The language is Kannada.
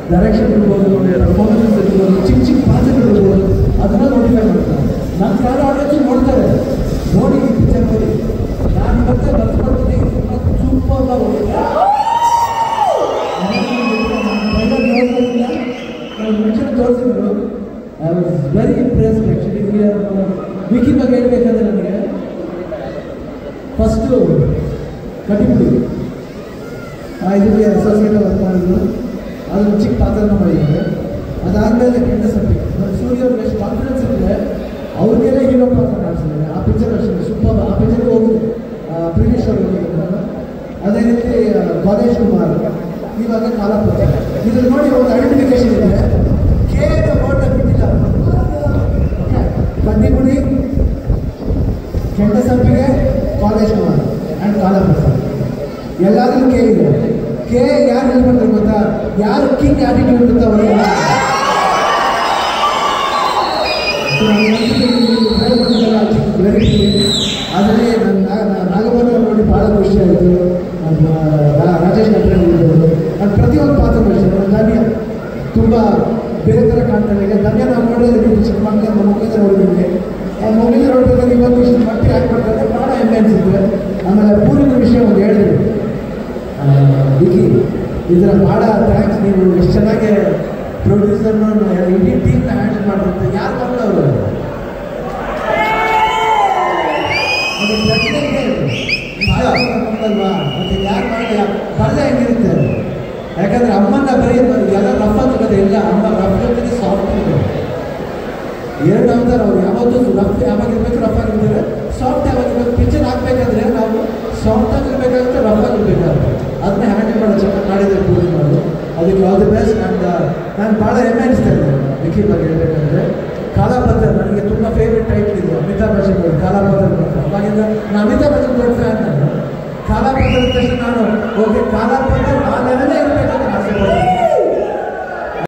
ಡೈರೆಕ್ಷನ್ ಇರ್ಬೋದು ಪರ್ಫಾರ್ಮೆನ್ಸ್ ಇರ್ಬೋದು ಚಿಕ್ಕ ಚಿಕ್ಕ ಪಾತ್ರಗಳು ಇರ್ಬೋದು ಅದನ್ನ ನೋಟಿಫೈ ಮಾಡ್ತಾರೆ ನನ್ನ ಕಾಲ ಆಡಿಯನ್ಸ್ ನೋಡ್ತಾರೆ ನೋಡಿ ಈ ಪಿಕ್ಚರ್ ನೋಡಿ ನಾನು ಇವತ್ತೇ ಬರ್ಸ್ಕೊಡ್ತೀನಿ ಸೂಪರ್ ಮೆನ್ಷನ್ ತೋರಿಸಿದ್ರು I was very impressed actually Vicky ಬಗ್ಗೆ ಹೇಳ್ಬೇಕಂದ್ರೆ ನನಗೆ ಫಸ್ಟು ಕಟಿಪುಡಿ ಇದಕ್ಕೆ ಅಸೋಸಿಯೇಟ್ ವರ್ಕ್ ಮಾಡಿದ್ರು ಅದನ್ನು ಚಿಕ್ಕ ಪಾತ್ರನ ಮಾಡಿದ್ದಾರೆ ಅದಾದಮೇಲೆ ಕೆಂಡ ಸಭೆ ಸೂರ್ಯ ಅವ್ರಿಗೆ ಎಷ್ಟು ಕಾನ್ಫಿಡೆನ್ಸ್ ಇದ್ದರೆ ಅವ್ರಿಗೆಲ್ಲ ಹೀರೋ ಪಾತ್ರ ಮಾಡಿಸಿದ್ದಾರೆ ಆ ಪಿಕ್ಚರ್ ಅಷ್ಟೇ ಸೂಪರ್ ಆ ಪಿಕ್ಚರ್ಗೆ ಹೋಗಿದೆ ಪ್ರೀವಿಯಸ್ ಅವ್ರು ಹೋಗಿದ್ರು ನಾನು ಅದೇ ರೀತಿ ಕಾಲೇಜ್ ಕುಮಾರ್ ಇವಾಗ ಕಾಲಪತ್ರ ಇದ್ರಲ್ಲಿ ನೋಡಿ ಒಂದು ಐಡೆಂಟಿಫಿಕೇಶನ್ ಇದೆ ಕೆ ವರ್ಡ್ ಬಿಟ್ಟಿಲ್ಲ ಕಡ್ಡಿಪುಡಿ ಕೆಂಡ ಸಂಪಿಗೆ ಕಾಲೇಜ್ ಕುಮಾರ್ ಆ್ಯಂಡ್ ಕಾಲಪತ್ರ ಎಲ್ಲಾದ್ರೂ ಕೆ ಇದೆ ಕೆ ಯಾರು ಹೇಳ್ಕೊಂಡ್ರೆ ಗೊತ್ತಾ ಯಾರು ಕಿಂಗ್ ಆಟಿಟ್ಯೂಡ್ ಅಂತ ಅವ್ರಿಗೆ ಆದರೆ ನನ್ನ ನಾಗಭದ್ರ ನೋಡಿ ಭಾಳ ಖುಷಿ ಆಯಿತು ನಮ್ಮ ರಾ- ರಾಜೇಶ್ ನಟರಾಜ್ ಇರ್ಬೋದು ಅದು ಪ್ರತಿಯೊಂದು ಪಾತ್ರ ಅಷ್ಟೇ ನನ್ನ ಧನ್ಯ ತುಂಬ ಬೇರೆ ಥರ ಕಾಣ್ತಾರೆ ಈಗ ಧನ್ಯ ನಾವು ನೋಡಿದ್ರೆ ನೀವು ಚಿಕ್ಕ ಮಕ್ಕಳ ನಮ್ಮ ಮಕ್ಕಳಿಂದ ನೋಡಿದ್ವಿ ಆ ಮಕ್ಕಳಿಂದ ನೋಡ್ಬೇಕಾದ್ರೆ ಇವತ್ತು ಇಷ್ಟು ಮಟ್ಟಿಗೆ ಆ್ಯಕ್ಟ್ ಮಾಡ್ತಾರೆ ಭಾಳ ಹೆಮ್ಮೆ ಅನಿಸಿದ್ವಿ ಆಮೇಲೆ ಪೂರ್ಣಿಮ ವಿಷಯ ಒಂದು ಹೇಳಿದ್ರು ವಿಕಿ ಇದರ ಭಾಳ ಥ್ಯಾಂಕ್ಸ್ ನೀವು ಎಷ್ಟು ಚೆನ್ನಾಗಿ ಪ್ರೊಡ್ಯೂಸರ್ನ ಇಡೀ ಟೀಮ್ನ ಹ್ಯಾಂಡಲ್ ಮಾಡಿರುತ್ತೆ ಯಾರು ಬಂದವರು ಅದು ಪ್ರಜ್ಞೆಗೆ ಅಲ್ವಾ ಮತ್ತೆ ಯಾರು ಮಾಡಿ ಬರಲೇ ಹೆಂಗಿರುತ್ತೆ ಯಾಕಂದ್ರೆ ಅಮ್ಮನ ಬರೀ ಎಲ್ಲ ರಫ್ ಅಂತಕ್ಕಂಥ ಇಲ್ಲ ಅಮ್ಮ ರಫ್ ಜೊತೆಗೆ ಸಾಫ್ಟ್ ಇದೆ ಎರಡು ಅವತಾರ ಅವ್ರು ಯಾವತ್ತೂ ರಫ್ ಯಾವಾಗ ಇರ್ಬೇಕು ರಫ್ ಆಗಿರ್ತಾರೆ ಸಾಫ್ಟ್ ಯಾವಾಗ ಇರ್ಬೇಕು ಪಿಕ್ಚರ್ ಹಾಕ್ಬೇಕಾದ್ರೆ ನಾವು ಸಾಫ್ಟ್ ಆಗಿರ್ಬೇಕಾಗುತ್ತೆ ರಫ್ ಆಗಿರ್ಬೇಕಾಗುತ್ತೆ ಅದನ್ನೇ ಹ್ಯಾಂಡಲ್ ಮಾಡೋ ಚೆನ್ನಾಗಿ ಮಾಡಿದ್ರೆ ಪೂರ್ತಿ ಮಾಡೋದು ಅದಕ್ಕೆ ಆಲ್ ದಿ ಬೆಸ್ಟ್ ಆ್ಯಂಡ್ ನಾನು ಭಾಳ ಹೆಮ್ಮೆ ಅನಿಸ್ತಾ ಇದ್ದೆ ವಿಕಿ ಬಗ್ಗೆ ಹೇಳ್ಬೇಕಂದ್ರೆ ಕಾಲಾಪತ್ರ ನನಗೆ ತುಂಬ ಫೇವ್ರೆಟ್ ಟೈಟ್ಲ್ ಇದು ಅಮಿತಾಬ್ ಬಚ್ಚನ್ ಅವರು ಕಾಲಾಪತ್ರ ಅಂತ. ಅವಾಗಿಂದ ನಾನು ಅಮಿತಾಬ್ ಬಚ್ಚನ್ ದೊಡ್ಡ ಫ್ಯಾನ್ ನಾನು ಕಾಲಾಪತ್ರ ಅಂದ ತಕ್ಷಣ ನಾನು ಓಕೆ ಕಾಲಾಪತ್ರ ಆ ಲೆವೆಲೇ ಇರಬೇಕು